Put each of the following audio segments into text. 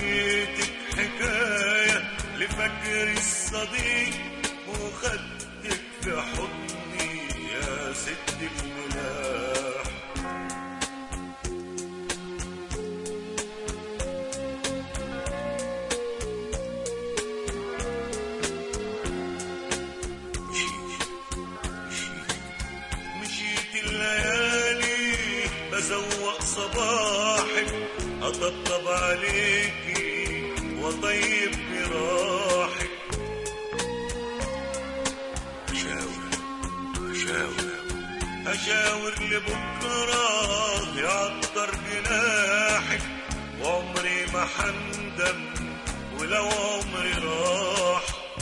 حكيتك حكاية لفجر الصديق وخدتك في حضني يا ست الملاح مشيت الليالي بزوق صباحك أطبطب عليكي وطيب جراحك أشاور أشاور أشاور لبكرة يعطر جناحك وعمري ما حندم ولو عمري راح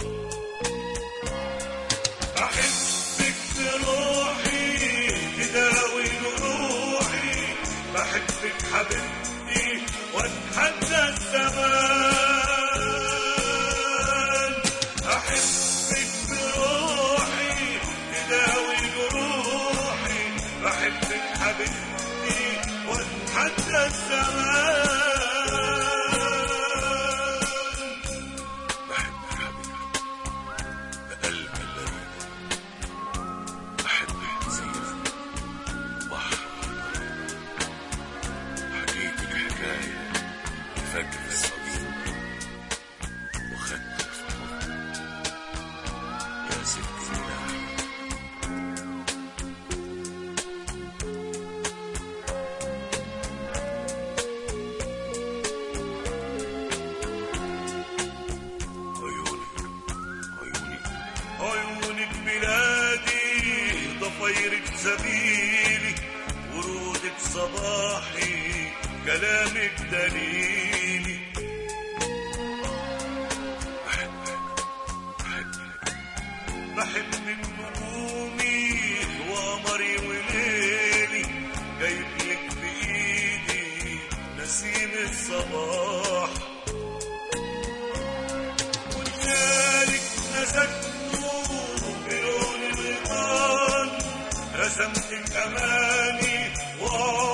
أحبك بروحي تداوي جروحي بحبك حبيبتي واتحدى الزمان أحبك بروحي تداوي جروحي بحبك حبيبتي واتحدى الزمان بحبك حبيبتي بقلب الليل بحبك زيف بحر حكيت الحكاية فجر الصديق وخدت الفرح يا ست فلاح عيونك عيونك عيونك بلادي ضفيرك سبيلي ورودك صباحي كلامك دليلي بحبك بحبك بحبك نجومي وقمري وليلي جايبلك بإيدي نسيم الصباح ولذلك نسجته بلون الغيطان رسمتك أماني وعمري